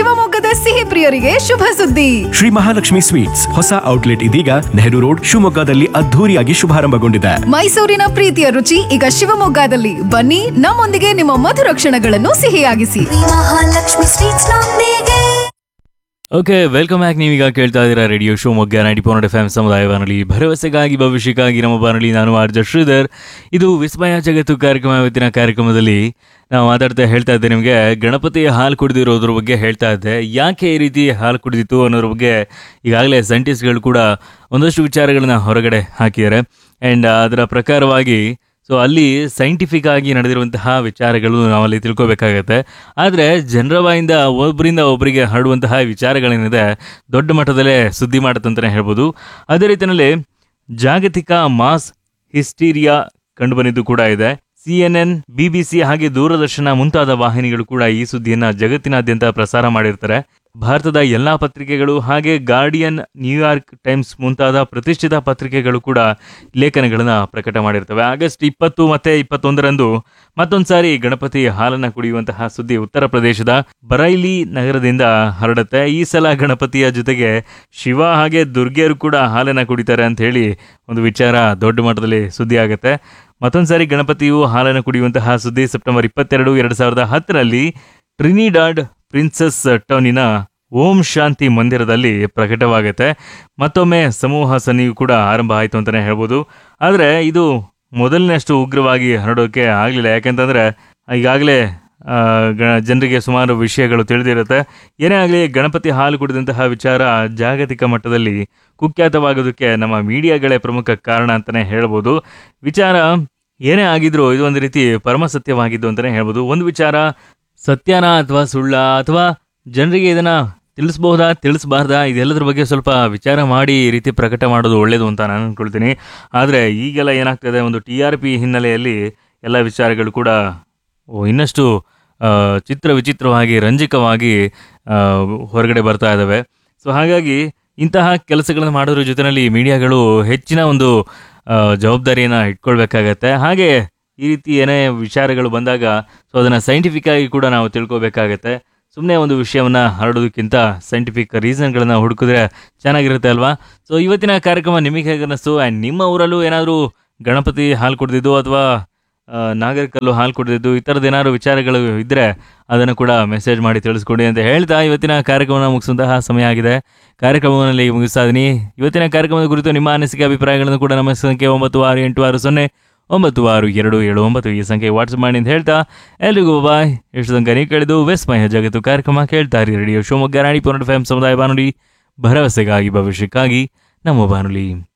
ಶಿವಮೊಗ್ಗದ ಸಿಹಿ ಪ್ರಿಯರಿಗೆ ಶುಭ ಸುದ್ದಿ ಶ್ರೀ ಮಹಾಲಕ್ಷ್ಮಿ ಸ್ವೀಟ್ಸ್ ಹೊಸ ಔಟ್ಲೆಟ್ ಇದೀಗ ನೆಹರು ರೋಡ್ ಶಿವಮೊಗ್ಗದಲ್ಲಿ ಅದ್ಧೂರಿಯಾಗಿ ಶುಭಾರಂಭಗೊಂಡಿದೆ ಮೈಸೂರಿನ ಪ್ರೀತಿಯ ರುಚಿ ಈಗ ಶಿವಮೊಗ್ಗದಲ್ಲಿ ಬನ್ನಿ ನಮ್ಮೊಂದಿಗೆ ನಿಮ್ಮ ಮಧುರ ಕ್ಷಣಗಳನ್ನು ಸಿಹಿಯಾಗಿಸಿ ಮಹಾಲಕ್ಷ್ಮಿ ಸ್ವೀಟ್ಸ್ ನೊಂದಿಗೆ ಓಕೆ ವೆಲ್ಕಮ್ ಬ್ಯಾಕ್ ನೀವೀಗ ಕೇಳ್ತಾ ಇದ್ದೀರಾ radio Shivamogga ninety four F M ಸಮುದಾಯ ಬಾನುಲಿ ಭರವಸೆಗಾಗಿ ಭವಿಷ್ಯಕ್ಕಾಗಿ ನಮ್ಮ ಬಾನುಲಿ ನಾನು ಆರ್ಜ ಶ್ರೀಧರ್ ಇದು ವಿಸ್ಮಯ ಜಗತ್ತು ಕಾರ್ಯಕ್ರಮ ಇವತ್ತಿನ ಕಾರ್ಯಕ್ರಮದಲ್ಲಿ ನಾವು ಮಾತಾಡ್ತಾ ಹೇಳ್ತಾ ಇದ್ದೆ ನಿಮಗೆ ಗಣಪತಿ ಹಾಲು ಕುಡಿದಿರೋದ್ರ ಬಗ್ಗೆ ಹೇಳ್ತಾ ಇದ್ದೆ ಯಾಕೆ ಈ ರೀತಿ ಹಾಲು ಕುಡಿದಿತ್ತು ಅನ್ನೋದ್ರ ಬಗ್ಗೆ ಈಗಾಗಲೇ ಸೈಂಟಿಸ್ಟ್ಗಳು ಕೂಡ ಒಂದಷ್ಟು ವಿಚಾರಗಳನ್ನ ಹೊರಗಡೆ ಹಾಕಿದ್ದಾರೆ ಆ್ಯಂಡ್ ಅದರ ಪ್ರಕಾರವಾಗಿ ಸೊ ಅಲ್ಲಿ ಸೈಂಟಿಫಿಕ್ ಆಗಿ ನಡೆದಿರುವಂತಹ ವಿಚಾರಗಳು ನಾವಲ್ಲಿ ತಿಳ್ಕೊಬೇಕಾಗತ್ತೆ ಆದರೆ ಜನರ ಬಾಯಿಂದ ಒಬ್ಬರಿಂದ ಒಬ್ಬರಿಗೆ ಹರಡುವಂತಹ ವಿಚಾರಗಳೇನಿದೆ ದೊಡ್ಡ ಮಟ್ಟದಲ್ಲೇ ಸುದ್ದಿ ಮಾಡುತ್ತಂತಲೇ ಹೇಳ್ಬೋದು ಅದೇ ರೀತಿಯಲ್ಲಿ ಜಾಗತಿಕ ಮಾಸ್ ಹಿಸ್ಟೀರಿಯಾ ಕಂಡುಬಂದಿದ್ದು ಕೂಡ ಇದೆ C N N B B C ಹಾಗೆ ದೂರದರ್ಶನ ಮುಂತಾದ ವಾಹಿನಿಗಳು ಕೂಡ ಈ ಸುದ್ದಿಯನ್ನ ಜಗತ್ತಿನಾದ್ಯಂತ ಪ್ರಸಾರ ಮಾಡಿರ್ತಾರೆ ಭಾರತದ ಎಲ್ಲಾ ಪತ್ರಿಕೆಗಳು ಹಾಗೆ ಗಾರ್ಡಿಯನ್ ನ್ಯೂಯಾರ್ಕ್ ಟೈಮ್ಸ್ ಮುಂತಾದ ಪ್ರತಿಷ್ಠಿತ ಪತ್ರಿಕೆಗಳು ಕೂಡ ಲೇಖನಗಳನ್ನು ಪ್ರಕಟ ಮಾಡಿರ್ತವೆ ಆಗಸ್ಟ್ ಇಪ್ಪತ್ತು ಮತ್ತೆ ಇಪ್ಪತ್ತೊಂದರಂದು ಮತ್ತೊಂದು ಸಾರಿ ಗಣಪತಿ ಹಾಲನ್ನ ಕುಡಿಯುವಂತಹ ಸುದ್ದಿ ಉತ್ತರ ಪ್ರದೇಶದ ಬರೈಲಿ ನಗರದಿಂದ ಹರಡುತ್ತೆ ಈ ಸಲ ಗಣಪತಿಯ ಜೊತೆಗೆ ಶಿವ ಹಾಗೆ ದುರ್ಗೆಯರು ಕೂಡ ಹಾಲನ್ನ ಕುಡಿತಾರೆ ಅಂತ ಹೇಳಿ ಒಂದು ವಿಚಾರ ದೊಡ್ಡ ಮಟ್ಟದಲ್ಲಿ ಸುದ್ದಿ ಆಗುತ್ತೆ ಮತ್ತೊಂದು ಸಾರಿ ಗಣಪತಿಯು ಹಾಲನ್ನು ಕುಡಿಯುವಂತಹ ಸುದ್ದಿ ಸೆಪ್ಟೆಂಬರ್ ಇಪ್ಪತ್ತೆರಡು ಎರಡು ಸಾವಿರದ ಹತ್ತರಲ್ಲಿ ಟ್ರಿನಿಡಾಡ್ ಪ್ರಿನ್ಸಸ್ ಟೌನಿನ ಓಂ ಶಾಂತಿ ಮಂದಿರದಲ್ಲಿ ಪ್ರಕಟವಾಗುತ್ತೆ ಮತ್ತೊಮ್ಮೆ ಸಮೂಹ ಸನ್ನಿಯು ಕೂಡ ಆರಂಭ ಆಯಿತು ಅಂತಲೇ ಹೇಳ್ಬೋದು ಆದರೆ ಇದು ಮೊದಲನೇಷ್ಟು ಉಗ್ರವಾಗಿ ಹರಡೋಕೆ ಆಗಲಿಲ್ಲ ಯಾಕೆಂತಂದರೆ ಈಗಾಗಲೇ ಆ, ಗ- ಜನರಿಗೆ ಸುಮಾರು ವಿಷಯಗಳು ತಿಳಿದಿರುತ್ತೆ ಏನೇ ಆಗಲಿ ಗಣಪತಿ ಹಾಲು ಕುಡಿದಂತಹ ವಿಚಾರ ಜಾಗತಿಕ ಮಟ್ಟದಲ್ಲಿ ಕುಖ್ಯಾತವಾಗೋದಕ್ಕೆ ನಮ್ಮ ಮೀಡಿಯಾಗಳೇ ಪ್ರಮುಖ ಕಾರಣ ಅಂತಲೇ ಹೇಳ್ಬೋದು ವಿಚಾರ ಏನೇ ಆಗಿದ್ರೂ ಇದು ಒಂದು ರೀತಿ ಪರಮ ಸತ್ಯವಾಗಿದ್ದು ಅಂತಲೇ ಹೇಳ್ಬೋದು ಒಂದು ವಿಚಾರ ಸತ್ಯನ ಅಥವಾ ಸುಳ್ಳ ಅಥವಾ ಜನರಿಗೆ ಇದನ್ನ ತಿಳಿಸ್ಬಹುದಾ ತಿಳಿಸ್ಬಾರ್ದಾ ಇದೆಲ್ಲದ್ರ ಬಗ್ಗೆ ಸ್ವಲ್ಪ ವಿಚಾರ ಮಾಡಿ ಈ ರೀತಿ ಪ್ರಕಟ ಮಾಡೋದು ಒಳ್ಳೆಯದು ಅಂತ ನಾನು ಅನ್ಕೊಳ್ತೀನಿ ಆದರೆ ಈಗೆಲ್ಲ ಏನಾಗ್ತದೆ ಒಂದು ಟಿ ಆರ್ ಪಿ ಹಿನ್ನೆಲೆಯಲ್ಲಿ ಎಲ್ಲ ವಿಚಾರಗಳು ಕೂಡ ಓ, ಇನ್ನಷ್ಟು ಆ, ಚಿತ್ರ ವಿಚಿತ್ರವಾಗಿ ರಂಜಕವಾಗಿ ಆ, ಹೊರಗಡೆ ಬರ್ತಾ ಇದ್ದಾವೆ ಸೊ ಹಾಗಾಗಿ ಇಂತಹ ಕೆಲಸಗಳನ್ನು ಮಾಡೋದ್ರ ಜೊತೆಯಲ್ಲಿ ಮೀಡಿಯಾಗಳು ಹೆಚ್ಚಿನ ಒಂದು ಆ, ಜವಾಬ್ದಾರಿಯನ್ನು ಇಟ್ಕೊಳ್ಬೇಕಾಗತ್ತೆ ಹಾಗೆ ಈ ರೀತಿ ಏನೇ ವಿಚಾರಗಳು ಬಂದಾಗ ಸೊ ಅದನ್ನು ಸೈಂಟಿಫಿಕ್ ಆಗಿ ಕೂಡ ನಾವು ತಿಳ್ಕೊಬೇಕಾಗತ್ತೆ ಸುಮ್ಮನೆ ಒಂದು ವಿಷಯವನ್ನು ಹರಡೋದಕ್ಕಿಂತ ಸೈಂಟಿಫಿಕ್ ರೀಸನ್ಗಳನ್ನು ಹುಡುಕಿದ್ರೆ ಚೆನ್ನಾಗಿರುತ್ತೆ ಅಲ್ವಾ ಸೊ ಇವತ್ತಿನ ಕಾರ್ಯಕ್ರಮ ನಿಮಗೆ ಹೇಗೆ ಅನ್ನಿಸ್ತು ಆ್ಯಂಡ್ ನಿಮ್ಮ ಊರಲ್ಲೂ ಏನಾದರೂ ಗಣಪತಿ ಹಾಲು ಕುಡಿದಿದ್ದು ಅಥವಾ ಆ, ನಾಗರಿಕಲ್ಲು ಹಾಲು ಕುಡಿದಿದ್ದು ಈ ಥರದ್ದು ಏನಾದ್ರು ವಿಚಾರಗಳು ಇದ್ದರೆ ಅದನ್ನು ಕೂಡ ಮೆಸೇಜ್ ಮಾಡಿ ತಿಳಿಸ್ಕೊಡಿ ಅಂತ ಹೇಳ್ತಾ ಇವತ್ತಿನ ಕಾರ್ಯಕ್ರಮನ ಮುಗಿಸುವಂತಹ ಸಮಯ ಆಗಿದೆ ಕಾರ್ಯಕ್ರಮದಲ್ಲಿ ಮುಗಿಸ್ತಾ ಇದ್ದೀನಿ ಇವತ್ತಿನ ಕಾರ್ಯಕ್ರಮದ ಕುರಿತು ನಿಮ್ಮ ಅನಿಸಿಕೆ ಅಭಿಪ್ರಾಯಗಳನ್ನು ಕೂಡ ನಮ್ಮ ಸಂಖ್ಯೆ ಒಂಬತ್ತು ಆರು ಎಂಟು ಆರು ಸೊನ್ನೆ ಒಂಬತ್ತು ಆರು ಎರಡು ಏಳು ಒಂಬತ್ತು ಈ ಸಂಖ್ಯೆ ವಾಟ್ಸಪ್ ಮಾಡಿ ಅಂತ ಹೇಳ್ತಾ ಎಲ್ರಿಗೂ ಬಾಯ್ ಎಷ್ಟು ತನಕ ನೀವು ಕೇಳಿದ್ದು ವೆಸ್ಮಯ ಜಗತ್ತು ಕಾರ್ಯಕ್ರಮ ಕೇಳ್ತಾ ಇರಿ ರೇಡಿಯೋ ಶಿವಮೊಗ್ಗ ರಾಣಿ ಪೂರ್ಣ ಎಫ್ ಸಮುದಾಯ ಬಾನುಲಿ ಭರವಸೆಗಾಗಿ ಭವಿಷ್ಯಕ್ಕಾಗಿ ನಮ್ಮ ಬಾನುಲಿ